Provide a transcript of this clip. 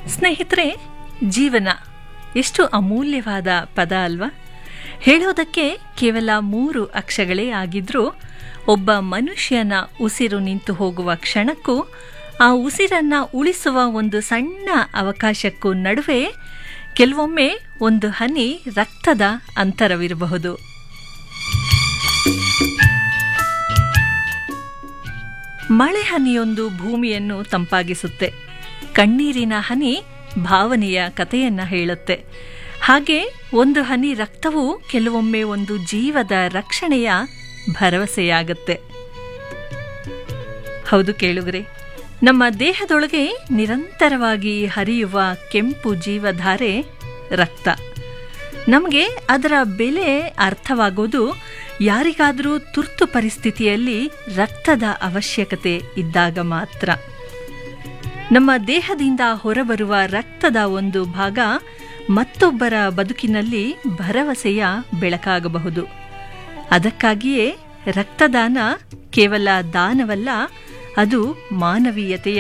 ಸ್ನೇಹಿತರೆ ಜೀವನ ಎಷ್ಟು ಅಮೂಲ್ಯವಾದ ಪದ ಅಲ್ವಾ ಹೇಳೋದಕ್ಕೆ ಕೇವಲ ಮೂರು ಅಕ್ಷಗಳೇ ಆಗಿದ್ರೂ ಒಬ್ಬ ಮನುಷ್ಯನ ಉಸಿರು ನಿಂತು ಹೋಗುವ ಕ್ಷಣಕ್ಕೂ ಆ ಉಸಿರನ್ನ ಉಳಿಸುವ ಒಂದು ಸಣ್ಣ ಅವಕಾಶಕ್ಕೂ ನಡುವೆ ಕೆಲವೊಮ್ಮೆ ಒಂದು ಹನಿ ರಕ್ತದ ಅಂತರವಿರಬಹುದು ಮಳೆ ಹನಿಯೊಂದು ಭೂಮಿಯನ್ನು ತಂಪಾಗಿಸುತ್ತೆ ಕಣ್ಣೀರಿನ ಹನಿ ಭಾವನೆಯ ಕಥೆಯನ್ನ ಹೇಳುತ್ತೆ ಹಾಗೆ ಒಂದು ಹನಿ ರಕ್ತವು ಕೆಲವೊಮ್ಮೆ ಒಂದು ಜೀವದ ರಕ್ಷಣೆಯ ಭರವಸೆಯಾಗುತ್ತೆ ಹೌದು ಕೇಳುಗರೆ ನಮ್ಮ ದೇಹದೊಳಗೆ ನಿರಂತರವಾಗಿ ಹರಿಯುವ ಕೆಂಪು ಜೀವಧಾರೆ ರಕ್ತ ನಮಗೆ ಅದರ ಬೆಲೆ ಅರ್ಥವಾಗೋದು ಯಾರಿಗಾದರೂ ತುರ್ತು ಪರಿಸ್ಥಿತಿಯಲ್ಲಿ ರಕ್ತದ ಅವಶ್ಯಕತೆ ಇದ್ದಾಗ ಮಾತ್ರ ನಮ್ಮ ದೇಹದಿಂದ ಹೊರಬರುವ ರಕ್ತದ ಒಂದು ಭಾಗ ಮತ್ತೊಬ್ಬರ ಬದುಕಿನಲ್ಲಿ ಭರವಸೆಯ ಬೆಳಕಾಗಬಹುದು ಅದಕ್ಕಾಗಿಯೇ ರಕ್ತದಾನ ಕೇವಲ ದಾನವಲ್ಲ ಅದು ಮಾನವೀಯತೆಯ